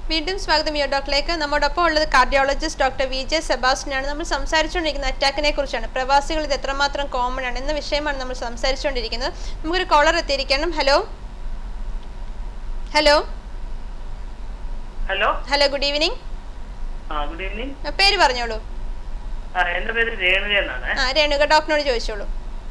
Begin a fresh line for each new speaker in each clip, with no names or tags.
വീണ്ടും സ്വാഗതം യോ ഡോക്ടറിലേക്ക് നമ്മോടൊപ്പം ഉള്ളത് കാർഡിയോളജിസ്റ്റ് ഡോക്ടർ വി ജെ സെബാസ്റ്റിനാണ് നമ്മൾ സംസാരിച്ചുകൊണ്ടിരിക്കുന്ന അറ്റാക്കിനെ കുറിച്ചാണ് പ്രവാസികൾ ഇത് എത്രമാത്രം കോമൺ ആണ് എന്ന വിഷയമാണ് നമ്മൾ സംസാരിച്ചുകൊണ്ടിരിക്കുന്നത് നമുക്കൊരു കോളർ എത്തിയിരിക്കണം hello hello
hello
hello good evening
ആ ഗുഡ് ഈവനിങ്
പേര് പറഞ്ഞോളൂ
ആ എന്റെ പേര് രേണുക എന്നാണ്
ആ രേണുക ഡോക്ടറിനോട് ചോദിച്ചോളൂ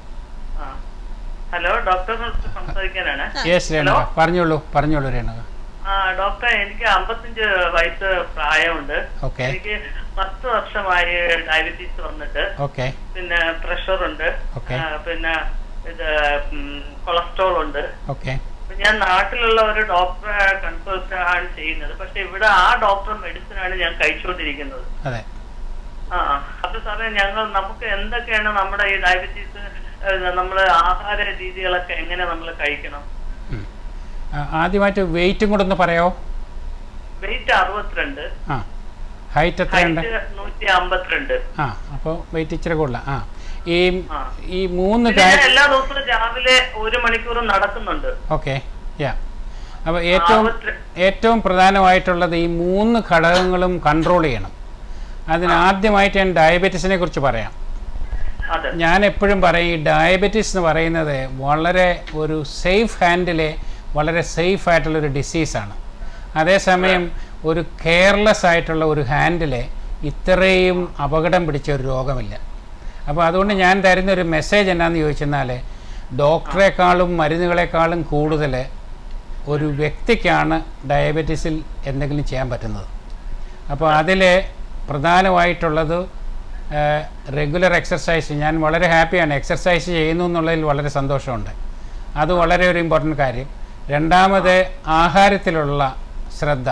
ആ ഹലോ ഡോക്ടറിനോട് സംസാരിക്കാനാണ്
ആ.
യെസ് രേണുക പറഞ്ഞോളൂ പറഞ്ഞോളൂ രേണുക
ആ ഡോക്ടർ എനിക്ക് അമ്പത്തഞ്ച് വയസ്സ് പ്രായമുണ്ട്
ഓക്കെ
എനിക്ക് പത്ത് വർഷമായി ഡയബറ്റീസ് വന്നിട്ട്
ഓക്കെ
പിന്നെ പ്രഷർ ഉണ്ട്
Okay.
ആ, പിന്നെ ഇത് കൊളസ്ട്രോൾ ഉണ്ട്
ഓക്കെ
അപ്പൊ ഞാൻ നാട്ടിലുള്ള ഒരു ഡോക്ടറെ കൺസൾട്ട് ആണ് ചെയ്യുന്നത് പക്ഷെ ഇവിടെ ആ ഡോക്ടർ മെഡിസിൻ ആണ് ഞാൻ കഴിച്ചുകൊണ്ടിരിക്കുന്നത്
അതെ
ആ അപ്പൊ സാറേ ഞങ്ങൾ നമുക്ക് എന്തൊക്കെയാണ് നമ്മുടെ ഈ ഡയബറ്റീസ് നമ്മള് ആഹാര രീതികളൊക്കെ എങ്ങനെ നമ്മൾ കഴിക്കണം
ഉം. ആ, ആദ്യമായിട്ട് വെയിറ്റും കൂടെ ഒന്ന് പറയാമോ
വെയിറ്റ് അറുപത്തിരണ്ട്
ആ ഹൈറ്റ് എത്രയുണ്ട്
ഹൈറ്റ് നൂറ്റി അമ്പത്തിരണ്ട്
ആ അപ്പോൾ വെയിറ്റ് ഇച്ചിരി കൂടുതല ആ ഈ
ആ.
ഈ മൂന്ന്
പിന്നെ ഞാൻ
കാര്യം
എല്ലാ ദിവസവും രാവിലെ ഒരു മണിക്കൂർ നടക്കുന്നുണ്ട്
ഓക്കെ യാ അപ്പോൾ ഏറ്റവും
അറുപത്തി-
ഏറ്റവും പ്രധാനമായിട്ടുള്ളത് ഈ മൂന്ന് ഘടകങ്ങളും കൺട്രോൾ ചെയ്യണം അതിന് ആദ്യമായിട്ട് ഞാൻ ഡയബറ്റീസിനെ കുറിച്ച് പറയാം
അതെ
ഞാൻ എപ്പോഴും പറയും ഈ ഡയബറ്റീസ് എന്ന് പറയുന്നത് വളരെ ഒരു സേഫ് ഹാൻഡിലെ വളരെ സേഫ് ആയിട്ടുള്ളൊരു ഡിസീസാണ് അതേസമയം ഒരു കെയർലെസ് ആയിട്ടുള്ള ഒരു ഹാൻഡിലെ ഇത്രയും അപകടം പിടിച്ച ഒരു രോഗമില്ല അപ്പോൾ അതുകൊണ്ട് ഞാൻ തരുന്ന ഒരു മെസ്സേജ് എന്നാന്ന് ചോദിച്ചെന്നാൽ ഡോക്ടറെക്കാളും മരുന്നുകളെക്കാളും കൂടുതൽ ഒരു വ്യക്തിക്കാണ് ഡയബറ്റീസിൽ എന്തെങ്കിലും ചെയ്യാൻ പറ്റുന്നത് അപ്പോൾ അതിൽ പ്രധാനമായിട്ടുള്ളത് റെഗുലർ എക്സർസൈസ് ഞാൻ വളരെ ഹാപ്പിയാണ് എക്സർസൈസ് ചെയ്യുന്നു എന്നുള്ളതിൽ വളരെ സന്തോഷമുണ്ട് അത് വളരെ ഒരു ഇമ്പോർട്ടൻ്റ് കാര്യം രണ്ടാമത് ആഹാരത്തിലുള്ള ശ്രദ്ധ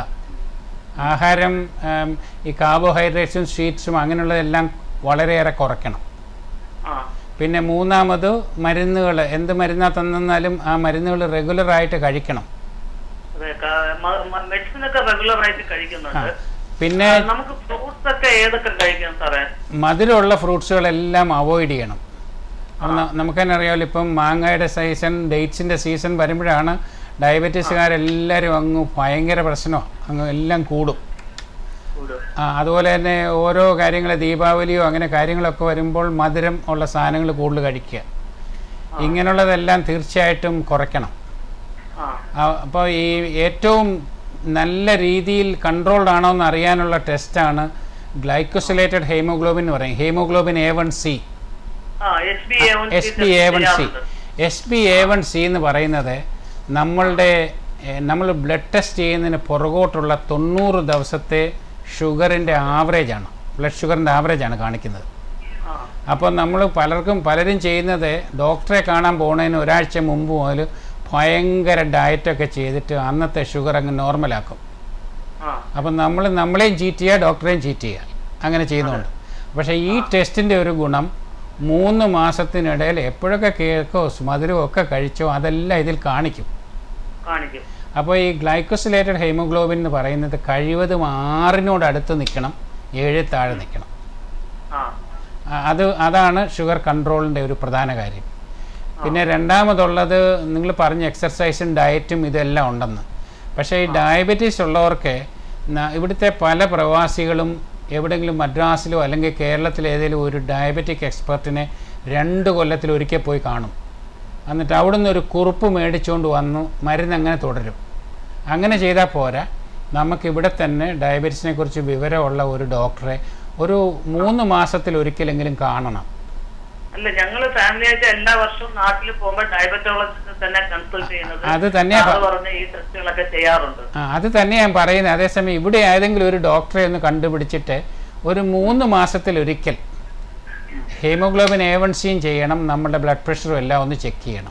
ആഹാരം ഉം, ഈ കാർബോഹൈഡ്രേറ്റ്സും സ്വീറ്റ്സും അങ്ങനെയുള്ളതെല്ലാം വളരെയേറെ കുറയ്ക്കണം
ആ
പിന്നെ മൂന്നാമത് മരുന്നുകൾ എന്ത് മരുന്നാ തന്നാലും ആ മരുന്നുകൾ റെഗുലറായിട്ട് കഴിക്കണം
അതെ മെഡിസിൻ ഒക്കെ റെഗുലർ ആയിട്ട്
ആ
കഴിക്കുന്നുണ്ട്
പിന്നെ
ആ, നമുക്ക് ഫ്രൂട്ട്സ് ഒക്കെ ഏതൊക്കെ കഴിക്കാം സാറേ
മധുരമുള്ള ഫ്രൂട്ട്സുകളെല്ലാം അവോയ്ഡ് ചെയ്യണം അപ്പം ന- നമുക്ക് തന്നെ അറിയാമല്ലോ ഇപ്പം മാങ്ങയുടെ സീസൺ ഡേറ്റ്സിൻ്റെ സീസൺ വരുമ്പോഴാണ് ഡയബറ്റീസുകാരെല്ലാവരും അങ്ങ് ഭയങ്കര പ്രശ്നമാണ് അങ്ങ് എല്ലാം കൂടും
കൂടും.
ആ, അതുപോലെ തന്നെ ഓരോ കാര്യങ്ങൾ ദീപാവലിയോ അങ്ങനെ കാര്യങ്ങളൊക്കെ വരുമ്പോൾ മധുരം ഉള്ള സാധനങ്ങൾ കൂടുതൽ കഴിക്കുക ഇങ്ങനെയുള്ളതെല്ലാം തീർച്ചയായിട്ടും കുറയ്ക്കണം
ആ
അപ്പോൾ ഈ ഏറ്റവും നല്ല രീതിയിൽ കൺട്രോൾഡ് ആണോ എന്ന് അറിയാനുള്ള ടെസ്റ്റാണ് ഗ്ലൈക്കോസിലേറ്റഡ് ഹീമോഗ്ലോബിൻ എന്ന് പറയും ഹീമോഗ്ലോബിൻ എ വൺ സി
ആ S B A one
S B A one C S B A one C എന്ന് പറയുന്നത് നമ്മളുടെ നമ്മൾ ബ്ലഡ് ടെസ്റ്റ് ചെയ്യുന്നതിന് പുറകോട്ടുള്ള തൊണ്ണൂറ് ദിവസത്തെ ഷുഗറിൻ്റെ ആവറേജാണ് ബ്ലഡ് ഷുഗറിൻ്റെ ആവറേജാണ് കാണിക്കുന്നത്
ആ
അപ്പോൾ നമ്മൾ പലർക്കും പലരും ചെയ്യുന്നത് ഡോക്ടറെ കാണാൻ പോകുന്നതിന് ഒരാഴ്ച മുമ്പ് മുതൽ ഭയങ്കര ഡയറ്റൊക്കെ ചെയ്തിട്ട് അന്നത്തെ ഷുഗർ അങ്ങ് നോർമലാക്കും
ആ
അപ്പം നമ്മൾ നമ്മളെയും ചീറ്റ് ചെയ്യുക ഡോക്ടറെയും ചീറ്റ് ചെയ്യുക അങ്ങനെ ചെയ്യുന്നുണ്ട് പക്ഷേ ഈ ടെസ്റ്റിൻ്റെ ഒരു ഗുണം മൂന്ന് മാസത്തിനിടയിൽ എപ്പോഴൊക്കെ കേക്കോ മധുരമോ ഒക്കെ കഴിച്ചോ അതെല്ലാം ഇതിൽ കാണിക്കും
കാണിക്കും
അപ്പോൾ ഈ ഗ്ലൈക്കോസിലേറ്റഡ് ഹീമോഗ്ലോബിൻ എന്ന് പറയുന്നത് കഴിവതും ആറിനോട് അടുത്ത് നിൽക്കണം ഏഴ് താഴെ നിൽക്കണം
ആ
ആ, അത് അതാണ് ഷുഗർ കൺട്രോളിൻ്റെ ഒരു പ്രധാന കാര്യം പിന്നെ രണ്ടാമതുള്ളത് നിങ്ങൾ പറഞ്ഞ എക്സർസൈസും ഡയറ്റും ഇതെല്ലാം ഉണ്ടെന്ന് പക്ഷേ ഈ ഡയബറ്റീസ് ഉള്ളവർക്ക് ന- ഇവിടുത്തെ പല പ്രവാസികളും എവിടെയെങ്കിലും മദ്രാസിലോ അല്ലെങ്കിൽ കേരളത്തിലെ ഏതെങ്കിലും ഒരു ഡയബറ്റിക് എക്സ്പെർട്ടിനെ രണ്ട് കൊല്ലത്തിൽ ഒരിക്കൽ പോയി കാണും എന്നിട്ട് അവിടുന്ന് ഒരു കുറിപ്പ് മേടിച്ചുകൊണ്ട് വന്നു മരുന്ന് അങ്ങനെ തുടരും അങ്ങനെ ചെയ്താൽ പോരാ നമുക്കിവിടെ തന്നെ ഡയബറ്റീസിനെ കുറിച്ച് വിവരമുള്ള ഒരു ഡോക്ടറെ ഒരു മൂന്ന് മാസത്തിൽ ഒരിക്കലെങ്കിലും കാണണം
അല്ല ഞങ്ങള് ഫാമിലി ആയിട്ട് എല്ലാ വർഷവും നാട്ടിൽ പോകുമ്പോൾ ഡയബറ്റോളജിസ്റ്റ് തന്നെ കൺസൾട്ട് ചെയ്യുന്നത്
അത് തന്നെയാ
സാറ്
പ-
പറഞ്ഞ ഈ ടെസ്റ്റുകളൊക്കെ ചെയ്യാറുണ്ട്
ആ അത് തന്നെ ഞാൻ പറയുന്നത് അതേസമയം ഇവിടെ ഏതെങ്കിലും ഒരു ഡോക്ടറെ ഒന്ന് കണ്ടുപിടിച്ചിട്ട് ഒരു മൂന്ന് മാസത്തിലൊരിക്കൽ ഹീമോഗ്ലോബിൻ എ വൺ സിയും ചെയ്യണം നമ്മുടെ ബ്ലഡ് പ്രഷറും എല്ലാം ഒന്ന് ചെക്ക് ചെയ്യണം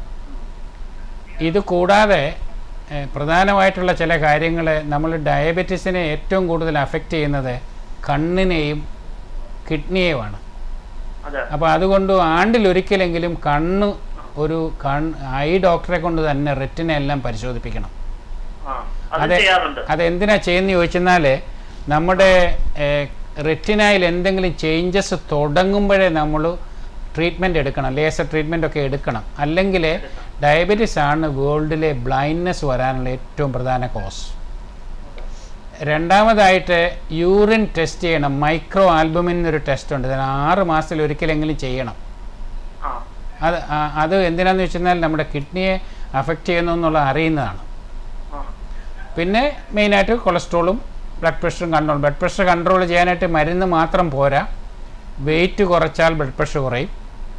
ഇത് കൂടാതെ ഏഹ്, പ്രധാനമായിട്ടുള്ള ചില കാര്യങ്ങൾ നമ്മൾ ഡയബറ്റീസിനെ ഏറ്റവും കൂടുതൽ അഫക്റ്റ് ചെയ്യുന്നത് കണ്ണിനെയും കിഡ്നിയെയുമാണ്
അതെ
അപ്പോൾ അതുകൊണ്ട് ആണ്ടിലൊരിക്കലെങ്കിലും കണ്ണ് ഒരു കൺ ഐ ഡോക്ടറെ കൊണ്ട് തന്നെ റെറ്റിനെ എല്ലാം പരിശോധിപ്പിക്കണം
ആ അത്
അതെ
ചെയ്യാറുണ്ട്
അതെന്തിനാ ചെയ്യുന്ന ചോദിച്ചെന്നാൽ നമ്മുടെ റെറ്റിനയിൽ എന്തെങ്കിലും ചേഞ്ചസ് തുടങ്ങുമ്പോഴേ നമ്മൾ ട്രീറ്റ്മെൻറ്റ് എടുക്കണം ലേസർ ട്രീറ്റ്മെൻ്റ് ഒക്കെ എടുക്കണം അല്ലെങ്കിൽ ഡയബറ്റീസ് ആണ് വേൾഡിലെ ബ്ലൈൻഡ്നെസ് വരാനുള്ള ഏറ്റവും പ്രധാന കോസ് രണ്ടാമതായിട്ട് യൂറിൻ ടെസ്റ്റ് ചെയ്യണം മൈക്രോ ആൽബുമിൻ എന്നൊരു ടെസ്റ്റ് ഉണ്ട് ഇതിന് ആറ് മാസത്തിൽ ഒരിക്കലെങ്കിലും ചെയ്യണം
ആ
അത് ആ- അത് എന്തിനാന്ന് വെച്ചാൽ നമ്മുടെ കിഡ്നിയെ അഫക്റ്റ് ചെയ്യുന്നു എന്നുള്ള അറിയുന്നതാണ്
ആ
പിന്നെ മെയിനായിട്ട് കൊളസ്ട്രോളും ബ്ലഡ് പ്രഷറും കൺട്രോൾ ബ്ലഡ് പ്രഷർ കൺട്രോൾ ചെയ്യാനായിട്ട് മരുന്ന് മാത്രം പോരാ വെയിറ്റ് കുറച്ചാൽ ബ്ലഡ് പ്രഷർ കുറയും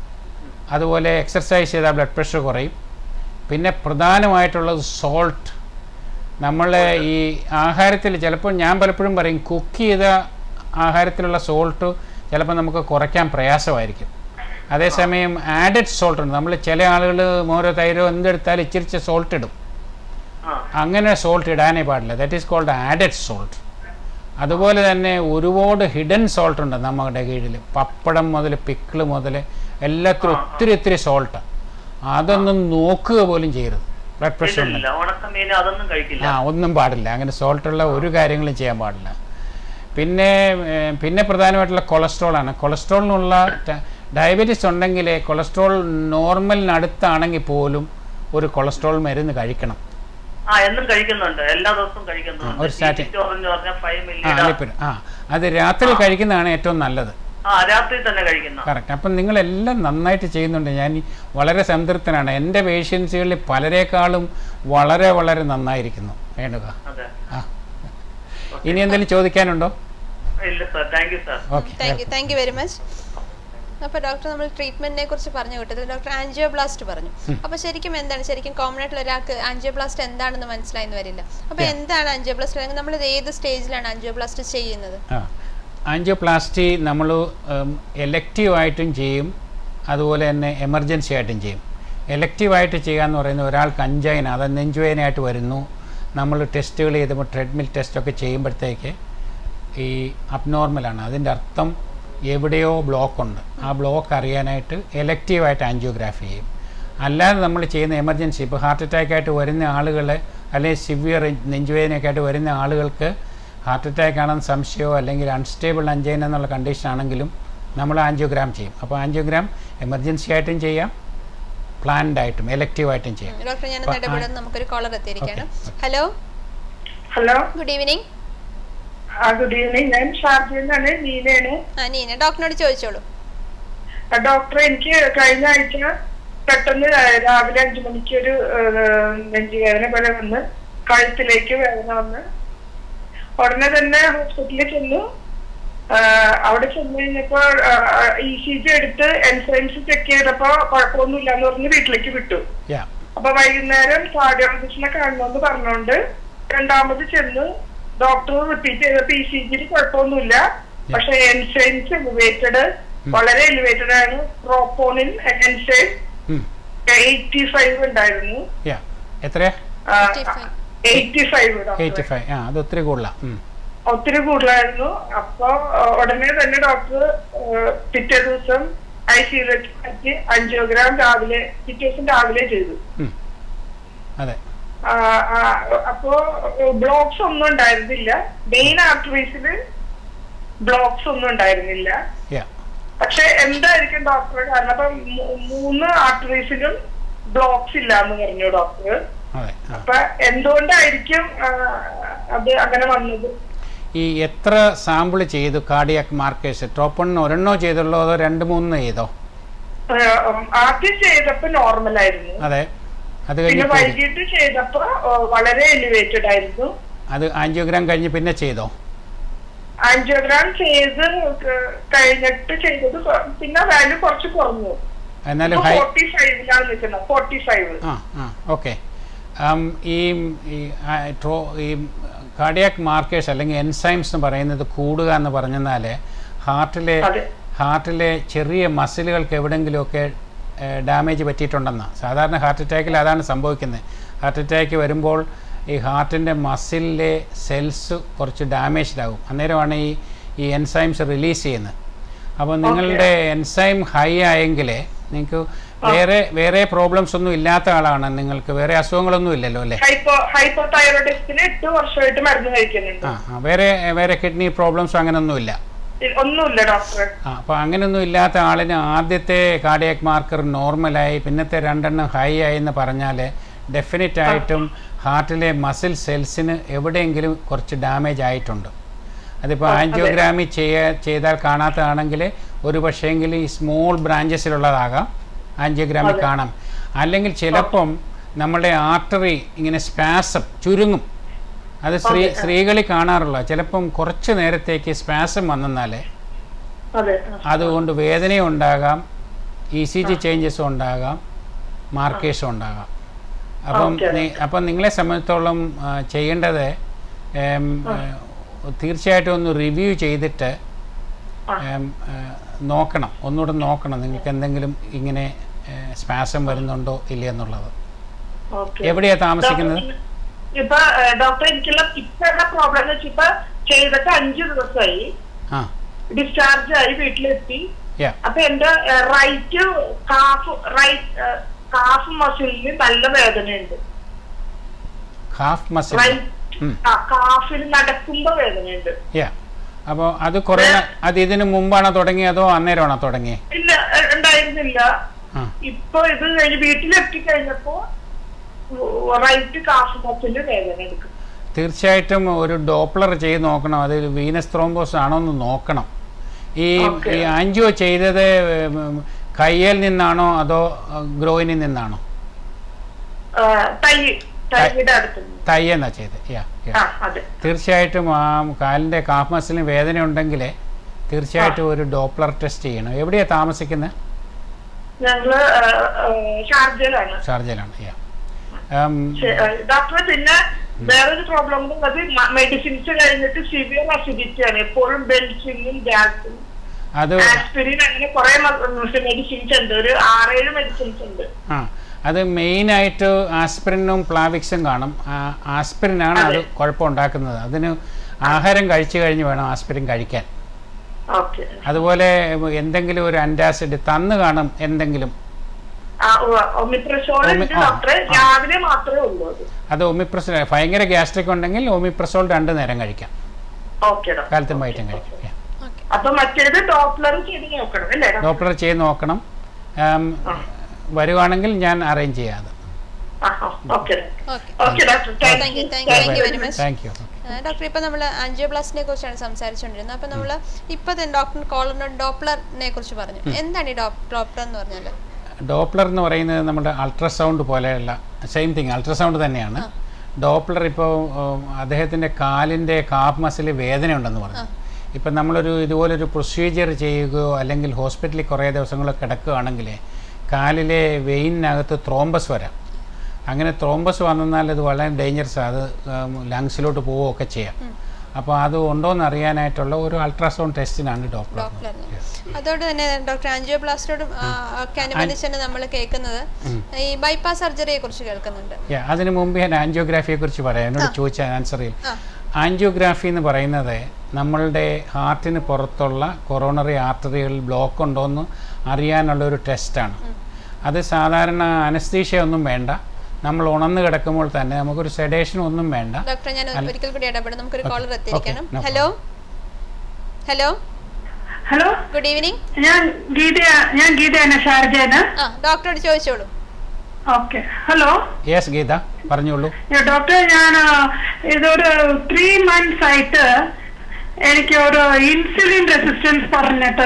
അതുപോലെ എക്സർസൈസ് ചെയ്താൽ ബ്ലഡ് പ്രഷർ കുറയും പിന്നെ പ്രധാനമായിട്ടുള്ളത് സോൾട്ട് നമ്മൾ ഈ ആഹാരത്തിൽ ചിലപ്പോൾ ഞാൻ പലപ്പോഴും പറയും കുക്ക് ചെയ്ത ആഹാരത്തിലുള്ള സോൾട്ട് ചിലപ്പോൾ നമുക്ക് കുറയ്ക്കാൻ പ്രയാസമായിരിക്കും അതേസമയം ആഡഡ് സോൾട്ട് ഉണ്ട് നമ്മൾ ചില ആളുകൾ മോരോ തൈരോ എന്തെടുത്താലും ഇച്ചിരിച്ച് സോൾട്ട് ഇടും
ആ
അങ്ങനെ സോൾട്ട് ഇടാനേ പാടില്ല that is called added salt അതുപോലെ തന്നെ ഒരുപാട് ഹിഡൻ സോൾട്ട് ഉണ്ട് നമ്മുടെ കീഴിൽ പപ്പടം മുതൽ പിക്കിള് മുതൽ എല്ലാത്തിലും ഒത്തിരി ഒത്തിരി സോൾട്ട് അതൊന്നും നോക്കുക പോലും ചെയ്യരുത് ബ്ലഡ് പ്രഷർ ഉണ്ട്
ഇല്ല ഉണക്കമീൻ അതൊന്നും കഴിക്കില്ല
ആ ഒന്നും പാടില്ല അങ്ങനെ സോൾട്ടുള്ള ഒരു കാര്യങ്ങളും ചെയ്യാൻ പാടില്ല പിന്നെ ഏർ, പിന്നെ പ്രധാനമായിട്ടുള്ള കൊളസ്ട്രോളാണ് കൊളസ്ട്രോളിനുള്ള ഡയബറ്റീസ് ഉണ്ടെങ്കിൽ കൊളസ്ട്രോൾ നോർമലിനടുത്താണെങ്കിൽ പോലും ഒരു കൊളസ്ട്രോൾ മരുന്ന് കഴിക്കണം
ആ എന്നും കഴിക്കുന്നുണ്ട് എല്ലാ ദിവസവും
ആ,
കഴിക്കുന്നുണ്ട്
ഒരു സ്റ്റാറ്റിൻ.
എന്ന് പറഞ്ഞാൽ ഫൈവ്
ആ
മില്ലിയുടെ
അലിപ്പുരം ആ അത് രാത്രി കഴിക്കുന്നതാണ് ഏറ്റവും നല്ലത്
ആ രാത്രി തന്നെ കഴിക്കുന്ന
കറക്റ്റ് അപ്പം നിങ്ങളെല്ലാം നന്നായിട്ട് ചെയ്യുന്നുണ്ട് ഞാൻ ഈ വളരെ സംതൃപ്തനാണ് എൻ്റെ പേഷ്യൻസുകളിൽ പലരെക്കാളും വളരെ വളരെ നന്നായിരിക്കുന്നു വേണുക
അതെ
ആ ഇനി എന്തെങ്കിലും ചോദിക്കാനുണ്ടോ
ഇല്ല sir thank you sir
okay
thank you thank you very much അപ്പോൾ ഡോക്ടർ നമ്മൾ ട്രീറ്റ്മെന്റിനെ കുറിച്ച് പറഞ്ഞു വിട്ടത് ഡോക്ടർ ആൻജിയോബ്ലാസ്റ്റ് പറഞ്ഞു അപ്പോൾ ശരിക്കും എന്താണ് ശരിക്കും കോമൺ ആയിട്ടുള്ള ഒരാൾക്ക് ആൻജിയോബ്ലാസ്റ്റ് എന്താണെന്ന് മനസ്സിലായെന്ന് വരില്ല അപ്പോൾ എന്താണ് ആൻജിയോബ്ലാസ്റ്റ് അല്ലെങ്കിൽ നമ്മൾ ഇത് ഏത് സ്റ്റേജിലാണ് ആൻജിയോബ്ലാസ്റ്റ് ചെയ്യുന്നത്
ആ ആൻജിയോപ്ലാസ്റ്റി നമ്മൾ എലക്റ്റീവായിട്ടും ചെയ്യും അതുപോലെ തന്നെ എമർജൻസി ആയിട്ടും ചെയ്യും എലക്റ്റീവായിട്ട് ചെയ്യാന്ന് പറയുന്നത് ഒരാൾക്ക് അഞ്ചൈന അത് നെഞ്ചുവേദനയായിട്ട് വരുന്നു നമ്മൾ ടെസ്റ്റുകൾ ചെയ്തപ്പോൾ ട്രെഡ്മിൽ ടെസ്റ്റൊക്കെ ചെയ്യുമ്പോഴത്തേക്ക് ഈ അബ്നോർമലാണ് അതിൻ്റെ അർത്ഥം എവിടെയോ ബ്ലോക്ക് ഉണ്ട് ആ ബ്ലോക്ക് അറിയാനായിട്ട് എലക്റ്റീവായിട്ട് ആൻജിയോഗ്രാഫി ചെയ്യും അല്ലാതെ നമ്മൾ ചെയ്യുന്ന എമർജൻസി ഇപ്പോൾ ഹാർട്ട് അറ്റാക്കായിട്ട് വരുന്ന ആളുകൾ അല്ലെങ്കിൽ സിവിയർ നെഞ്ചുവേദനയൊക്കെ ആയിട്ട് വരുന്ന ആളുകൾക്ക് ഹാർട്ട് അറ്റാക്ക് ആണെന്ന് സംശയമോ അല്ലെങ്കിൽ അൺസ്റ്റേബിൾ അഞ്ചൈന എന്നുള്ള കണ്ടീഷൻ ആണെങ്കിലും നമ്മൾ ആൻജിയോഗ്രാം ചെയ്യും അപ്പോൾ ആൻജിയോഗ്രാം എമർജൻസി ആയിട്ടും ചെയ്യാം പ്ലാൻഡ് ആയിട്ടും എലക്റ്റീവ് ആയിട്ടും ചെയ്യാം
ഡോക്ടർ ഞാൻ
അപ്പൊ ആ-
ഇടപെടുന്ന നമുക്കൊരു കോളർ എത്തിയിരിക്കുകയാണ്
Okay,
hello
hello
good evening
ആ ഗുഡ് ഈവനിങ് ഞാൻ ഷാർജയിൽ നിന്നാണ് നീനയാണ്
ആ നീന ഡോക്ടറിനോട് ചോദിച്ചോളൂ
ആ, ഡോക്ടർ എനിക്ക് കഴിഞ്ഞ ആഴ്ച പെട്ടെന്ന് രാ- രാവിലെ അഞ്ചു മണിക്ക് ഒരു നെഞ്ചുവേദന പോലെ വന്ന് കഴുത്തിലേക്ക് വേദന വന്ന് ഉടനെ തന്നെ ഹോസ്പിറ്റലിൽ ചെന്നു ആ, അവിടെ ചെന്ന് കഴിഞ്ഞപ്പോ ഇ സി ജി എടുത്ത് എൻസൈൻസ് ചെക്ക് ചെയ്തപ്പോ കുഴപ്പമൊന്നുമില്ല എന്ന് പറഞ്ഞ് വീട്ടിലേക്ക് വിട്ടു
യാ
അപ്പൊ വൈകുന്നേരം കാർഡിയോളജിസ്റ്റിനെ കാണണമെന്ന് പറഞ്ഞോണ്ട് രണ്ടാമത് ചെന്ന് ഡോക്ടർ റിപ്പീറ്റ് ചെയ്ത പി സി ജിയിൽ കുഴപ്പമൊന്നുമില്ല പക്ഷെ എൻസൈൻസ് എലിവേറ്റഡ് വളരെ എലിവേറ്റഡ് ആണ് പ്രോപ്പോണിൻ എൻസൈൻ എയ്റ്റി ഫൈവ് ഉണ്ടായിരുന്നു
യാ എത്രയാ
85.
എയ്റ്റി ഫൈവ്
എയ്റ്റി ഫൈവ് ആ അത് ഒത്തിരി കൂടുതലാണ്
ഒത്തിരി കൂടുതലായിരുന്നു അപ്പൊ ആ, ഉടനെ തന്നെ ഡോക്ടർ പിറ്റേ ദിവസം ഐ സിയിലേക്ക് മാറ്റി അഞ്ചോഗ്രാം രാവിലെ പിറ്റേ ദിവസം രാവിലെ ചെയ്തു
അതെ
ആ, ആ, അപ്പോ ബ്ലോക്സ് ഒന്നും ഉണ്ടായിരുന്നില്ല മെയിൻ ആർട്ടറീസില് ബ്ലോക്സ് ഒന്നും ഉണ്ടായിരുന്നില്ല
യാ
പക്ഷെ എന്തായിരിക്കും ഡോക്ടർ കാരണം അപ്പൊ മൂ- മൂന്ന് ആർട്ടറീസിലും ബ്ലോക്സ് ഇല്ല എന്ന് പറഞ്ഞു ഡോക്ടർ
അതെ ആ
അപ്പൊ എന്തുകൊണ്ടായിരിക്കും ആ, അത് അങ്ങനെ വന്നത്
ഈ എത്ര സാമ്പിൾ ചെയ്തു കാർഡിയാക് മാർക്കേഴ്സ് ടോപ്പ് വൺ ഒരെണ്ണോ ചെയ്തുള്ളൂ അതോ രണ്ട് മൂന്ന് ചെയ്തോ
ആ, ഉം, ആദ്യം ചെയ്തപ്പോ നോർമൽ ആയിരുന്നു
അതെ അത്
പിന്നെ
കഴിഞ്ഞ് കൂടി.
വൈകിട്ട് ചെയ്തപ്പോ ആ, വളരെ എലിവേറ്റഡ് ആയിരുന്നു
അത് ആൻജിയോഗ്രാം കഴിഞ്ഞ് പിന്നെ ചെയ്തോ
ആൻജിയോഗ്രാം ചെയ്ത് കഴിഞ്ഞിട്ട് ചെയ്തത് കൊ- പിന്നെ വാല്യൂ കുറച്ച് കുറഞ്ഞു
എന്നാലും ഹൈ
ഫോർട്ടി ഫൈവിലാണ് നിൽക്കുന്നത് ഫോർട്ടി ഫൈവ്
ആ ആ ഓക്കെ ഈ ഈ ആ, ട്രോ ഈ കാർഡിയാക് മാർക്കേഴ്സ് അല്ലെങ്കിൽ എൻസൈംസ് എന്ന് പറയുന്നത് കൂടുക എന്ന് പറഞ്ഞാൽ ഹാർട്ടിലെ
അതെ.
ഹാർട്ടിലെ ചെറിയ മസിലുകൾക്ക് എവിടെയെങ്കിലുമൊക്കെ ഡാമേജ് പറ്റിയിട്ടുണ്ടെന്നാണ് സാധാരണ ഹാർട്ട് അറ്റാക്കിൽ അതാണ് സംഭവിക്കുന്നത് ഹാർട്ട് അറ്റാക്ക് വരുമ്പോൾ ഈ ഹാർട്ടിൻ്റെ മസിലിലെ സെൽസ് കുറച്ച് ഡാമേജ്ഡ് ആകും അന്നേരമാണ് ഈ ഈ എൻസൈംസ് റിലീസ് ചെയ്യുന്നത് അപ്പോൾ നിങ്ങളുടെ എൻസൈം ഹൈ ആയെങ്കിൽ നിങ്ങൾക്ക് വേറെ വേറെ പ്രോബ്ലംസ് ഒന്നും ഇല്ലാത്ത ആളാണ് നിങ്ങൾക്ക് വേറെ അസുഖങ്ങളൊന്നും ഇല്ലല്ലോ അല്ലേ
ഹൈപ്പോ ഹൈപ്പോ തൈറോയിഡിസ്റ്റിന് എട്ട് വർഷമായിട്ട് മരുന്ന് കഴിക്കുന്നുണ്ട്
ആ ആ, വേറെ വേറെ കിഡ്നി പ്രോബ്ലംസ് അങ്ങനെയൊന്നുമില്ല
ഇ- ഒന്നുമില്ല ഡോക്ടർ
ആ അപ്പോൾ അങ്ങനെയൊന്നും ഇല്ലാത്ത ആളിന് ആദ്യത്തെ കാർഡിയാക് മാർക്കർ നോർമലായി പിന്നത്തെ രണ്ടെണ്ണം ഹൈ ആയി എന്ന് പറഞ്ഞാൽ ഡെഫിനറ്റ് ആയിട്ടും ഹാർട്ടിലെ മസിൽ സെൽസിന് എവിടെയെങ്കിലും കുറച്ച് ഡാമേജ് ആയിട്ടുണ്ട് അതിപ്പോൾ ആൻജിയോഗ്രാമി ചെയ്യ ചെയ്താൽ കാണാത്തതാണെങ്കിൽ ഒരു പക്ഷേങ്കിൽ ഈ സ്മോൾ ബ്രാഞ്ചസിലുള്ളതാകാം ആൻജിയോഗ്രാമി കാണാം അല്ലെങ്കിൽ ചിലപ്പം നമ്മുടെ ആർട്ടറി ഇങ്ങനെ സ്പാസം ചുരുങ്ങും അത് സ്ത്രീ സ്ത്രീകളിൽ കാണാറുള്ള ചിലപ്പം കുറച്ച് നേരത്തേക്ക് സ്പാസം വന്നാൽ
അതെ ആ.
അതുകൊണ്ട് വേദനയും ഉണ്ടാകാം ഇ സി ജി ചേഞ്ചസും ഉണ്ടാകാം മാർക്കേഴ്സും ഉണ്ടാകാം അപ്പം
ഓക്കേ,
നി- അപ്പം നിങ്ങളെ സംബന്ധിച്ചോളം ആ, ചെയ്യേണ്ടത് ഏം, ഏ, തീർച്ചയായിട്ടും ഒന്ന് റിവ്യൂ ചെയ്തിട്ട് ഏം, ഏ, നോക്കണം ഒന്നുകൂടെ നോക്കണം നിങ്ങൾക്ക് എന്തെങ്കിലും ഇങ്ങനെ സ്പാസം വരുന്നുണ്ടോ ഇല്ലയെന്നുള്ളത്
ഓക്കെ
എവിടെയാ താമസിക്കുന്നത്
ഇപ്പൊ ഏഹ്, ഡോക്ടർ എനിക്കുള്ള ഇപ്പഴുള്ള പ്രോബ്ലം എന്ന് വെച്ചാൽ ഇപ്പൊ ചെയ്തിട്ട് അഞ്ചു ദിവസമായി
ആ
ഡിസ്ചാർജ് ആയി വീട്ടിലെത്തി
യാ
അപ്പൊ എന്റെ റൈറ്റ് കാഫ് റൈറ്റ് കാഫ് മസിലിന് നല്ല വേദനയുണ്ട്
ഹാഫ് മസിൽ
റൈറ്റ് ആ കാഫിൽ നടക്കുമ്പോ വേദനയുണ്ട്
യാ അപ്പോൾ അത് കുറേ അത് ഇതിന് മുമ്പാണോ തുടങ്ങിയത് അതോ അന്നേരമാണോ തുടങ്ങിയത്
ഇല്ല ഏഹ്, ഉണ്ടായിരുന്നില്ല
ആ
ഇപ്പൊ ഇത് കഴിഞ്ഞ് വീട്ടിലെത്തി കഴിഞ്ഞപ്പോ റൈറ്റ് കാഫ് മസില് വേദന എടുക്കും
തീർച്ചയായിട്ടും ഒരു ഡോപ്ലർ ചെയ്ത് നോക്കണം അത് വീനസ് ത്രോംബോസ് ആണോ എന്ന് നോക്കണം ഈ
Okay.
ഈ ആൻജിയോ ചെയ്തത് ഉം, കയ്യിൽ നിന്നാണോ അതോ ഗ്രോയിനിൽ നിന്നാണോ
ഏഹ്, തൈ തൈയുടെ അടുത്ത്
തയ്യെന്നാ ചെയ്തത് യാ യാ
ആ അതെ
തീർച്ചയായിട്ടും ആ കാലിൻ്റെ കാഫ് മസിലിന് വേദന ഉണ്ടെങ്കിൽ തീർച്ചയായിട്ടും ഒരു ഡോപ്ലർ ടെസ്റ്റ് ചെയ്യണം എവിടെയാണ് താമസിക്കുന്നത്
ഞങ്ങള് ഏഹ്, ഏഹ്, ഷാർജയിലാണ്
ഷാർജയിലാണ് യാ ഉം,
ഡോക്ടറെ പിന്നെ വേറൊരു പ്രോബ്ലം അത് മെഡിസിൻസ് കഴിഞ്ഞിട്ട് സിവിയർ അസിഡിറ്റി ആണ് എപ്പോഴും ബെൽസിനും ഗ്യാസും
അത്
ആസ്പിരിൻ അങ്ങനെ കുറെ മെഡിസിൻസ് ഉണ്ട് ഒരു ആറേഴ് മെഡിസിൻസ് ഉണ്ട്
ആ അത് മെയിനായിട്ട് ആസ്പിരിനും പ്ലാവിക്സും കാണും ആ, ആസ്പിരിനാണ് അത് കുഴപ്പമുണ്ടാക്കുന്നത് അതിന് ആഹാരം കഴിച്ചു കഴിഞ്ഞ് വേണം ആസ്പിരിൻ കഴിക്കാൻ
ഓക്കെ
അതുപോലെ എന്തെങ്കിലും ഒരു അൻറ്റാസിഡ് തന്ന് കാണും എന്തെങ്കിലും
ഒമിപ്രസോൾ ഉണ്ട്
ഒമി- ആ,
ഡോക്ടറെ
ആ.
രാവിലെ മാത്രമേ ഉള്ളൂ അത്
അത് ഒമിപ്രസോൾ ഭയങ്കര ഗ്യാസ്ട്രിക് ഉണ്ടെങ്കിൽ ഒമിപ്രസോൾ രണ്ട് നേരം കഴിക്കാം
ഓക്കെ ഡോക്ടർ
കാലത്തും വൈറ്റും കഴിക്കാം Yeah.
ഓക്കെ
അപ്പൊ മറ്റേത് ഡോപ്ലർ ചെയ്ത് നോക്കണം അല്ലേ ഡോക്ടർ?
ഡോക്ടറെ ചെയ്ത് നോക്കണം ആം, വരുവാണെങ്കിൽ ഞാൻ അറേഞ്ച് ചെയ്യാം അത്
ആ, ആ, okay
okay
okay doctor
Thank
thank
you,
you
thank you, thank you very much.
Thank you
doctor ഇപ്പൊ നമ്മൾ ആൻജിയോപ്ലാസ്റ്റിനെ കുറിച്ചാണ് സംസാരിച്ചുകൊണ്ടിരുന്നത് അപ്പൊ നമ്മൾ ഇപ്പൊ ഡോക്ടർ കോളർ ഡോപ്ലറിനെ കുറിച്ച് പറഞ്ഞു എന്താണ് ഈ ഡോപ്ലർ എന്ന് പറഞ്ഞാല്
ഡോപ്ലർ എന്ന് പറയുന്നത് നമ്മുടെ അൾട്രാസൗണ്ട് പോലെയുള്ള സെയിം തിങ് അൾട്രാസൗണ്ട് തന്നെയാണ് ഡോപ്ലർ ഇപ്പോൾ അദ്ദേഹത്തിൻ്റെ കാലിൻ്റെ കാഫ് മസിൽ വേദന ഉണ്ടെന്ന് പറഞ്ഞു ഇപ്പം നമ്മളൊരു ഇതുപോലൊരു പ്രൊസീജിയർ ചെയ്യുകയോ അല്ലെങ്കിൽ ഹോസ്പിറ്റലിൽ കുറേ ദിവസങ്ങൾ കിടക്കുകയാണെങ്കിൽ കാലിലെ വെയിനകത്ത് ത്രോംബസ് വരാം അങ്ങനെ ത്രോംബസ് വന്നാൽ അത് വളരെ ഡേഞ്ചറസ് അത് ലങ്സിലോട്ട് പോവുകയൊക്കെ ചെയ്യാം അപ്പോൾ അത് ഉണ്ടോയെന്ന് അറിയാനായിട്ടുള്ള ഒരു അൾട്രാസൗണ്ട് ടെസ്റ്റിനാണ് ഡോപ്ലർ
ഡോപ്ലർ അതോട് തന്നെ ഡോക്ടർ ആൻജിയോപ്ലാസ്റ്റോട് ഒക്കെ അനുബന്ധിച്ച് തന്നെ നമ്മൾ കേൾക്കുന്നത് ഈ ബൈപ്പാസ് സർജറിയെ കുറിച്ച് കേൾക്കുന്നുണ്ട്
Yeah, അതിന് മുമ്പ് ഞാൻ ആൻജിയോഗ്രാഫിയെ കുറിച്ച് പറയാം എന്നോട് ചോദിച്ച ആൻസറിൽ
ആ.
ആൻജിയോഗ്രാഫി എന്ന് പറയുന്നത് നമ്മളുടെ ഹാർട്ടിന് പുറത്തുള്ള കൊറോണറി ആർട്ടറികളിൽ ബ്ലോക്ക് ഉണ്ടോ എന്ന് അറിയാനുള്ള ഒരു ടെസ്റ്റാണ് അത് സാധാരണ അനസ്തീഷ്യ ഒന്നും വേണ്ട നമ്മൾ ഉണർന്നു കിടക്കുമ്പോൾ തന്നെ നമുക്കൊരു സെഡേഷൻ ഒന്നും വേണ്ട
ഡോക്ടർ ഞാൻ ഒരിക്കൽ കൂടി ഇടപെടും നമുക്കൊരു
Okay,
കോളർ എത്തിയിരിക്കണം
okay, no
hello hello
hello
good evening
ഞാൻ ഗീത ഞാൻ ഗീതയാണ് ഷാർജയാണ്
ആ ഡോക്ടറോട് ചോദിച്ചോളൂ
ഓക്കെ ഹലോ
യെസ് ഗീത പറഞ്ഞോളൂ
ഡോക്ടർ ഞാൻ ഇതൊരു ത്രീ മന്ത്സ് ആയിട്ട് എനിക്ക് ഒരു ഇൻസുലിൻ റെസിസ്റ്റൻസ് പറഞ്ഞിട്ട്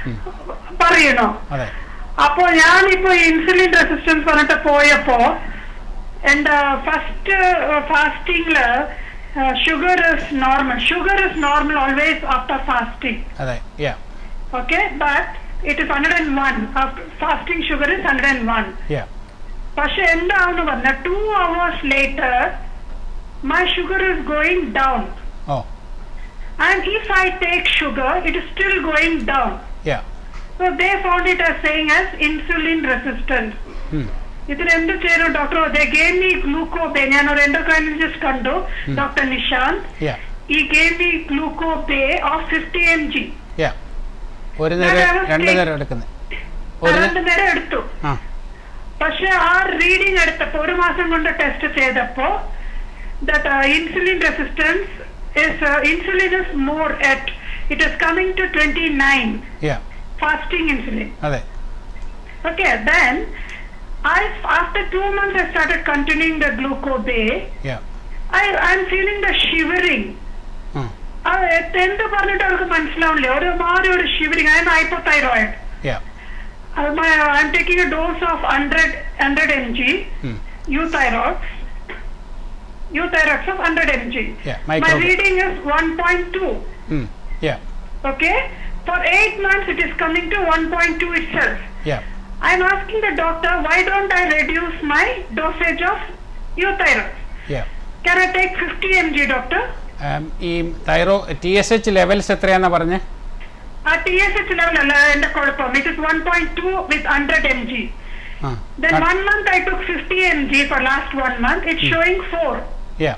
പറയണോ
അതെ
അപ്പോ ഞാനിപ്പോ ഇൻസുലിൻ റെസിസ്റ്റൻസ് പറഞ്ഞിട്ട് പോയപ്പോ എന്റെ ഫസ്റ്റ് ഫാസ്റ്റിംഗില് sugar is normal sugar is normal always after fasting
അതെ yeah
okay but it is hundred and one fasting sugar is hundred and one
yeah
പക്ഷെ എന്താണെന്ന് പറഞ്ഞാൽ two hours later my sugar is going down
oh
and if I take sugar it is still going down
yeah
So they found it as saying as insulin resistance. ഇതിൽ എന്ത് ചെയ്തു doctor they gave me Glucobay ഞാൻ ഒരു endocrinologist കണ്ടു doctor Nishant
yeah
he gave me Glucobay of fifty M G
yeah ഒരു നേരം രണ്ട് നേരം എടുക്കുന്നത് ഒരു നേ-
രണ്ട് നേരം എടുത്തു
ആ
പക്ഷെ ആ റീഡിംഗ് എടുത്തപ്പോ ഒരു മാസം കൊണ്ട് ടെസ്റ്റ് ചെയ്തപ്പോ that insulin resistance is insulin is more at it is coming to twenty nine
yeah
fasting insulin
അതെ
Okay, then I after two months I started continuing the glucose.
Yeah
I I'm feeling the shivering.
ഉം.
ആ, A- എന്ത് പറഞ്ഞിട്ട് അവർക്ക് മനസ്സിലാവില്ല ഒരു മാറി ഒരു shivering I'm hypothyroid
yeah
I'm taking a dose of hundred hundred M G
um.
Euthyrox Euthyrox of hundred M G
Yeah,
my
micro-
reading is one point two
um. Yeah
okay for eight months it is coming to 1.2 itself
yeah
i'm asking the doctor why don't i reduce my dosage of euthyrox
yeah
can i take 50 mg doctor
ഉം, ഈ thyro T S H levels എത്രയാണെന്നാ പറഞ്ഞേ
ആ T S H level അല്ല എന്റെ കുഴപ്പം it is one point two with hundred M G
ആ
then one month i took 50 mg for last one month it's showing four
yeah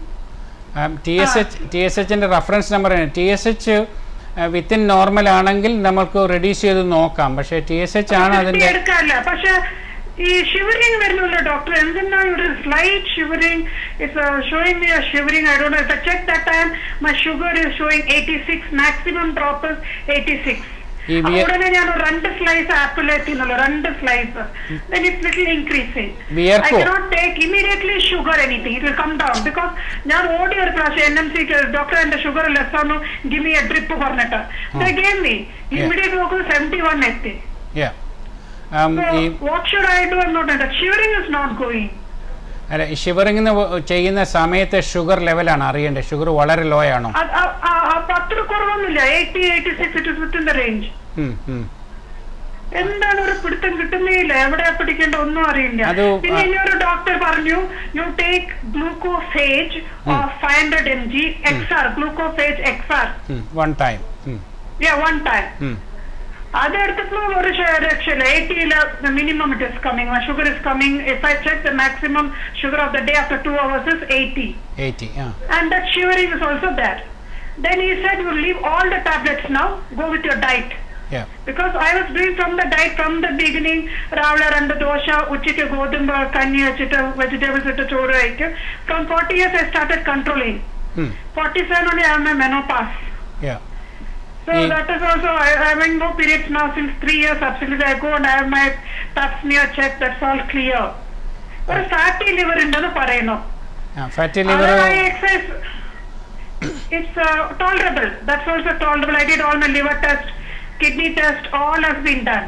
T S H T S എച്ചിൻ്റെ reference number T S H within normal ആണെങ്കിൽ നമുക്ക് reduce ചെയ്ത് നോക്കാം പക്ഷേ T S H ആണ്
50
അതിൻ്റെ
എടുക്കാറില്ല പക്ഷെ ഈ ഷിവറിംഗ് വരുന്നല്ലോ ഡോക്ടർ എന്തിനാ ഒരു slight shivering it's showing me shivering I don't know if check that time my sugar is showing 86 maximum drop 86
ഈ
അപ്പൊ
വിയ-
ഉടനെ ഞാൻ ഒരു രണ്ട് സ്ലൈസ് ആപ്പിൾ എത്തിന്നുള്ളൂ രണ്ട് slice then it's little increasing I
വിയർക്കോ?
cannot take immediately sugar anything it will come down because ഞാൻ ഓടി ഒരു പ്രാവശ്യം എൻ എം സിക്ക് ഡോക്ടർ എന്റെ ഷുഗർ ലെസ് ആണ് ഗിവ് മി എ ഡ്രിപ്പ് പറഞ്ഞിട്ട് they gave me immediate നോക്കുമ്പോൾ സെവന്റി വൺ എത്തി
യാ
So,
ഈ
what should I do? I'm not that shivering is not going.
അല്ല ഷിവറിങ്ങിന് ചെയ്യുന്ന സമയത്ത് ഷുഗർ ലെവലാണ് അറിയേണ്ടത് ഷുഗർ വളരെ ലോ ആണോ
അത് ആ- ആ- ആ പത്ര കുറവൊന്നുമില്ല eighty eighty six it is within the range
hmm, hmm.
എന്താണ് ഒരു പിടുത്തം കിട്ടുന്നേയില്ല എവിടെയാ പിടിക്കേണ്ട ഒന്നും അറിയില്ല
അത്
പിന്നെ
ആ-
ഇനി ഒരു ഡോക്ടർ പറഞ്ഞു you take Glucophage five hundred M G X R Glucophage X R
um, one time um,
one time
um.
അതെടുത്തപ്പോൾ ഒരു ശ- രക്ഷയില്ല എയ്റ്റിയില് minimum it is coming my sugar is coming if I check the maximum sugar of the day after two hours is eighty
80 ആ
and that shivering is also there. Then he said, you leave all the tablets now, go with your diet.
Yeah
Because I was doing from the diet from the beginning, Ravla and the dosha, uchike godumba, kanyi achita, vegetables itta choru aiku. From 40 years I started controlling.
ഉം,
47 only I am a menopause.
Yeah
So
Mm.
that is also, I I having no periods now since 3 years absolutely. I go and I have my pap smear check, that's all clear. ഒരു fatty liver ഉണ്ടെന്ന് പറയുന്നു
fatty liver
Other eye exercise, it's uh, tolerable. That's also tolerable. I did all my liver test, kidney test, all has been done.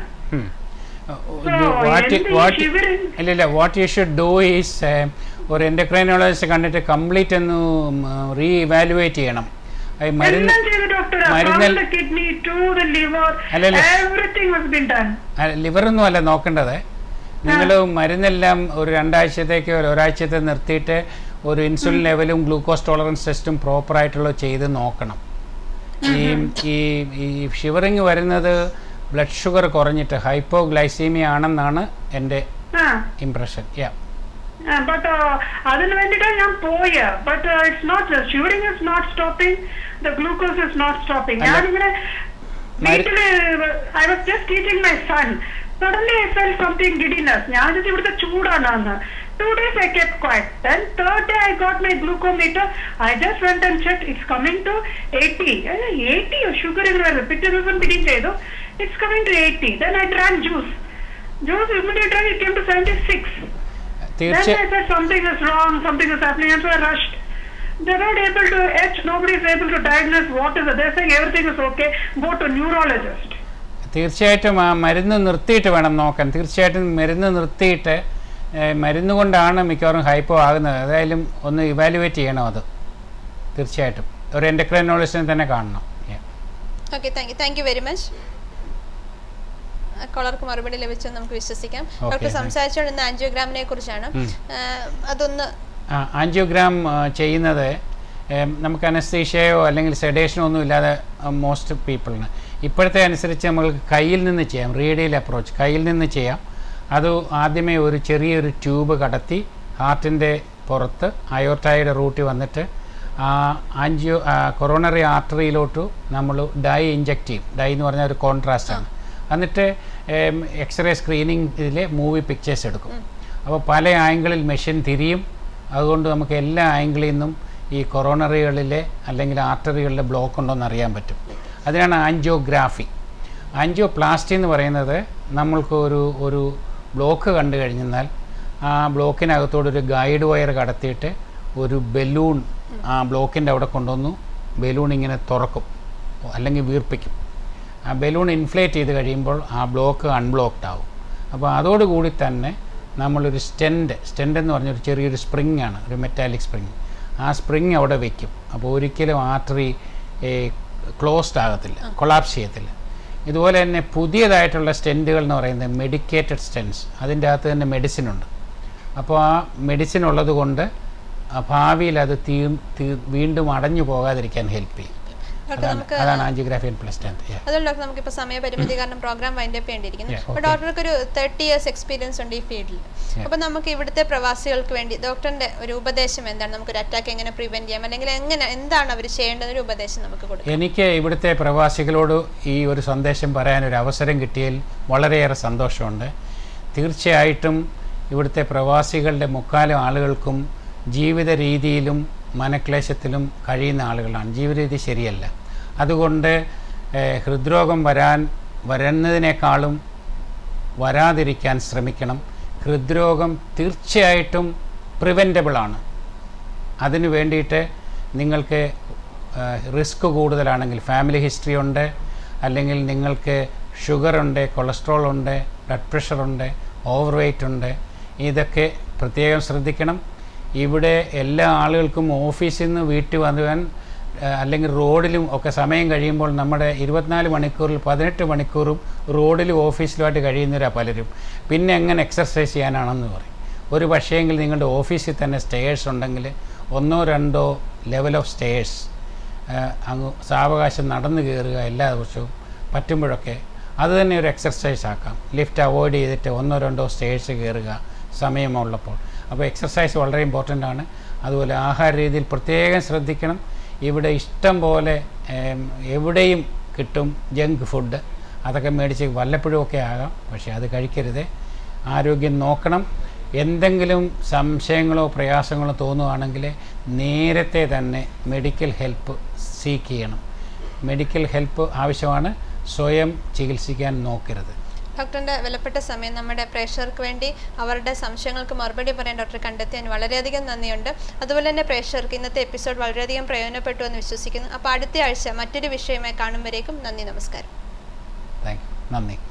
What
എന്ത് ഈ
what
shivering?
ഇല്ല ഇല്ല what you should do is ഒരു endocrinologist കണ്ടിട്ട് complete ഒന്ന് re evaluate ചെയ്യണം ഈ മരുന്ന്
എല്ലാം ചെയ്തു ഡോക്ടർ
മരുന്നിൽ-
the kidney to the liver,
അല്ലല്ല.
everything has been done.
ലിവറൊന്നും അല്ല നോക്കേണ്ടത് നിങ്ങൾ മരുന്നെല്ലാം ഒരു രണ്ടാഴ്ചത്തേക്ക് ഒരു ഒരാഴ്ചത്തെ നിർത്തിയിട്ട് ഒരു ഇൻസുലിൻ ലെവലും ഗ്ലൂക്കോസ് ടോളറൻസ് ടെസ്റ്റും പ്രോപ്പറായിട്ടുള്ള ചെയ്ത് നോക്കണം ഈ ഈ ഈ ഷിവറിങ് വരുന്നത് ബ്ലഡ് ഷുഗർ കുറഞ്ഞിട്ട് ഹൈപ്പോഗ്ലൈസീമിയ ആണെന്നാണ് എൻ്റെ
ആ
ഇംപ്രഷൻ യാ
ബട്ട് അതിന് വേണ്ടിയിട്ടാണ് ഞാൻ പോയ but it's not sugaring is not stopping the glucose is not stopping
അല്ല.
ഞാനിങ്ങനെ
മരു-
വീട്ടില് I was just teaching my son suddenly I felt something giddiness ഞാൻ വിചാരിച്ചു ഇവിടുത്തെ ചൂടാണെന്ന് two days I kept quiet then third day I got my glucometer I just went and check it's coming to eighty എയ്റ്റിയോ sugar ഇങ്ങനെ വരുന്നത് പിറ്റേ ദിവസം പിടിയും ചെയ്തു it's coming to eighty then I ഡ്രാൻ juice juice immediate it came to seventy six Then
തീർച്ച
I said something is wrong, something is happening, and so I rushed. They're not able to etch, nobody is able to diagnose what is it. They're saying everything is okay, go to neurologist.
തീർച്ചയായിട്ടും ആ മരുന്ന് നിർത്തിയിട്ട് വേണം നോക്കാൻ തീർച്ചയായിട്ടും മരുന്ന് നിർത്തിയിട്ട് ഏഹ്, മരുന്ന് കൊണ്ടാണ് മിക്കവാറും ഹൈപ്പോ ആകുന്നത് ഏതായാലും ഒന്ന് ഇവാലുവേറ്റ് ചെയ്യണം അത് തീർച്ചയായിട്ടും ഒരു എൻഡക്രൈനോളജിസ്റ്റിനെ തന്നെ കാണണം Yeah.
Okay thank you thank you very much കോളർക്ക് മറുപടി ലഭിച്ചെന്ന് നമുക്ക് വിശ്വസിക്കാം ഡോക്ടർ
thank you.
സംസാരിച്ചുകൊണ്ടിരുന്ന ആൻജിയോഗ്രാമിനെ കുറിച്ചാണ്
ഉം.
ആഹ് അതൊന്ന്
ആ, ആൻജിയോഗ്രാം ആ, ചെയ്യുന്നത് ഏം, നമുക്ക് അനസ്തീഷയോ അല്ലെങ്കിൽ സെഡേഷനോ ഒന്നും ഇല്ലാതെ മോസ്റ്റ് പീപ്പിളിന് ഇപ്പോഴത്തെ അനുസരിച്ച് നമുക്ക് കയ്യിൽ നിന്ന് ചെയ്യാം റേഡിയൽ അപ്രോച്ച് കയ്യിൽ നിന്ന് ചെയ്യാം അത് ആദ്യമേ ഒരു ചെറിയൊരു ട്യൂബ് കടത്തി ഹാർട്ടിൻ്റെ പുറത്ത് അയോർട്ടായുടെ റൂട്ടിൽ വന്നിട്ട് ആ ആൻജിയോ കൊറോണറി ആർട്ടറിയിലോട്ട് നമ്മൾ ഡൈ ഇഞ്ചെക്റ്റ് ചെയ്യും ഡൈ എന്ന് പറഞ്ഞാൽ ഒരു കോൺട്രാസ്റ്റ് ആണ് എന്നിട്ട് എക്സ്റേ സ്ക്രീനിങ് ഇതിൽ മൂവി പിക്ചേഴ്സ് എടുക്കും അപ്പോൾ പല ആംഗിളിൽ മെഷീൻ തിരിയും അതുകൊണ്ട് നമുക്ക് എല്ലാ ആംഗിളിൽ നിന്നും ഈ കൊറോണറികളിലെ അല്ലെങ്കിൽ ആർട്ടറികളിലെ ബ്ലോക്ക് ഉണ്ടോ എന്ന് അറിയാൻ പറ്റും അതിനാണ് ആൻജിയോഗ്രാഫി ആൻജിയോപ്ലാസ്റ്റി എന്ന് പറയുന്നത് നമ്മൾക്ക് ഒരു ഒരു ബ്ലോക്ക് കണ്ടു കഴിഞ്ഞാൽ ആ ബ്ലോക്കിനകത്തോടെ ഒരു ഗൈഡ് വയർ കടത്തിയിട്ട് ഒരു ബലൂൺ ആ ബ്ലോക്കിൻ്റെ അവിടെ കൊണ്ടുവന്നു ബലൂൺ ഇങ്ങനെ തുറക്കും അല്ലെങ്കിൽ വീർപ്പിക്കും ആ ബലൂൺ ഇൻഫ്ലേറ്റ് ചെയ്ത് കഴിയുമ്പോൾ ആ ബ്ലോക്ക് അൺബ്ലോക്ക്ഡ് ആവും അപ്പോൾ അതോടുകൂടി തന്നെ നമ്മളൊരു സ്റ്റെൻഡ് സ്റ്റെൻഡ് എന്ന് പറഞ്ഞൊരു ചെറിയൊരു സ്പ്രിങ് ആണ് ഒരു മെറ്റാലിക് സ്പ്രിങ് ആ സ്പ്രിങ് അവിടെ വെക്കും അപ്പോൾ ഒരിക്കലും ആർട്ടറി ക്ലോസ്ഡ് ആകത്തില്ല കൊളാപ്സ് ചെയ്യത്തില്ല ഇതുപോലെ തന്നെ പുതിയതായിട്ടുള്ള സ്റ്റെൻറ്റുകൾ എന്ന് പറയുന്നത് മെഡിക്കേറ്റഡ് സ്റ്റെൻസ് അതിൻ്റെ അകത്ത് തന്നെ മെഡിസിൻ ഉണ്ട് അപ്പോൾ ആ മെഡിസിൻ ഉള്ളത് കൊണ്ട് ആ ഭാവിയിൽ അത് തീ തീ- വീണ്ടും അടഞ്ഞു പോകാതിരിക്കാൻ ഹെൽപ്പ് ചെയ്യും
ഡോക്ടർ
അതാണ്
നമുക്ക്
അതാണ് ആൻജിയോഗ്രാഫി ആൻഡ് പ്ലസ് ടെൻത്ത്
അതുകൊണ്ട് ഡോക്ടർ നമുക്കിപ്പോൾ സമയപരിമിതി കാരണം പ്രോഗ്രാം വൈൻഡ് അപ്പ് ചെയ്യേണ്ടിയിരിക്കുന്നു
Yeah,
അപ്പോൾ
okay.
ഡോക്ടർക്ക് ഒരു തേർട്ടി ഇയേഴ്സ് എക്സ്പീരിയൻസ് ഉണ്ട് ഈ ഫീൽഡിൽ അപ്പോൾ നമുക്ക് ഇവിടുത്തെ പ്രവാസികൾക്ക് വേണ്ടി ഡോക്ടറിന്റെ ഒരു ഉപദേശം എന്താണ് നമുക്കൊരു അറ്റാക്ക് എങ്ങനെ പ്രിവെന്റ് ചെയ്യാം അല്ലെങ്കിൽ എങ്ങനെ എന്താണ് അവർ ചെയ്യേണ്ടത് ഒരു ഉപദേശം നമുക്ക് കൊടുക്കാം
എനിക്ക് ഇവിടുത്തെ പ്രവാസികളോട് ഈ ഒരു സന്ദേശം പറയാനൊരു അവസരം കിട്ടിയതിൽ വളരെയേറെ സന്തോഷമുണ്ട് തീർച്ചയായിട്ടും ഇവിടുത്തെ പ്രവാസികളുടെ മുക്കാലും ആളുകൾക്കും ജീവിത രീതിയിലും മനക്ലേശത്തിലും കഴിയുന്ന ആളുകളാണ് ജീവിത രീതി ശരിയല്ല അതുകൊണ്ട് ഏഹ്, ഹൃദ്രോഗം വരാൻ വരുന്നതിനേക്കാളും വരാതിരിക്കാൻ ശ്രമിക്കണം ഹൃദ്രോഗം തീർച്ചയായിട്ടും പ്രിവെൻറ്റബിളാണ് അതിന് വേണ്ടിയിട്ട് നിങ്ങൾക്ക് റിസ്ക് കൂടുതലാണെങ്കിൽ ഫാമിലി ഹിസ്റ്ററി ഉണ്ട് അല്ലെങ്കിൽ നിങ്ങൾക്ക് ഷുഗർ ഉണ്ട് കൊളസ്ട്രോൾ ഉണ്ട് ബ്ലഡ് പ്രഷർ ഉണ്ട് ഓവർ വെയ്റ്റ് ഉണ്ട് ഇതൊക്കെ പ്രത്യേകം ശ്രദ്ധിക്കണം ഇവിടെ എല്ലാ ആളുകൾക്കും ഓഫീസിൽ നിന്ന് വീട്ടിൽ വരുവാൻ ആ, അല്ലെങ്കിൽ റോഡിലും ഒക്കെ സമയം കഴിയുമ്പോൾ നമ്മുടെ ഇരുപത്തിനാല് മണിക്കൂറിൽ പതിനെട്ട് മണിക്കൂറും റോഡിലും ഓഫീസിലുമായിട്ട് കഴിയുന്നവരാണ് പലരും പിന്നെ എങ്ങനെ എക്സർസൈസ് ചെയ്യാനാണെന്ന് പറയും ഒരു പക്ഷേങ്കിൽ നിങ്ങളുടെ ഓഫീസിൽ തന്നെ സ്റ്റേഴ്സ് ഉണ്ടെങ്കിൽ ഒന്നോ രണ്ടോ ലെവൽ ഓഫ് സ്റ്റേഴ്സ് അങ്ങ് സാവകാശം നടന്നു കയറുക എല്ലാ ദിവസവും പറ്റുമ്പോഴൊക്കെ അത് തന്നെ ഒരു എക്സർസൈസ് ആക്കാം ലിഫ്റ്റ് അവോയ്ഡ് ചെയ്തിട്ട് ഒന്നോ രണ്ടോ സ്റ്റേഴ്സ് കയറുക സമയമുള്ളപ്പോൾ അപ്പോൾ എക്സർസൈസ് വളരെ ഇമ്പോർട്ടൻ്റ് ആണ് അതുപോലെ ആഹാര രീതിയിൽ പ്രത്യേകം ശ്രദ്ധിക്കണം ഇവിടെ ഇഷ്ടം പോലെ ഏം, എവിടെയും കിട്ടും ജങ്ക് ഫുഡ് അതൊക്കെ മേടിച്ച് വല്ലപ്പോഴും ഒക്കെ ആകാം പക്ഷേ അത് കഴിക്കരുത് ആരോഗ്യം നോക്കണം എന്തെങ്കിലും സംശയങ്ങളോ പ്രയാസങ്ങളോ തോന്നുകയാണെങ്കിൽ നേരത്തെ തന്നെ മെഡിക്കൽ ഹെൽപ്പ് സീക്ക് ചെയ്യണം മെഡിക്കൽ ഹെൽപ്പ് ആവശ്യമാണ് സ്വയം ചികിത്സിക്കാൻ നോക്കരുത്
ഡോക്ടറിന്റെ വിലപ്പെട്ട സമയം നമ്മുടെ പ്രേക്ഷകർക്ക് വേണ്ടി അവരുടെ സംശയങ്ങൾക്ക് മറുപടി പറയാൻ ഡോക്ടർ കണ്ടെത്തിയതിന് വളരെയധികം നന്ദിയുണ്ട് അതുപോലെ തന്നെ പ്രേക്ഷകർക്ക് ഇന്നത്തെ എപ്പിസോഡ് വളരെയധികം പ്രയോജനപ്പെട്ടു എന്ന് വിശ്വസിക്കുന്നു അപ്പോൾ അടുത്ത ആഴ്ച മറ്റൊരു വിഷയമായി കാണും വരേക്കും നന്ദി നമസ്കാരം
താങ്ക് യു നന്ദി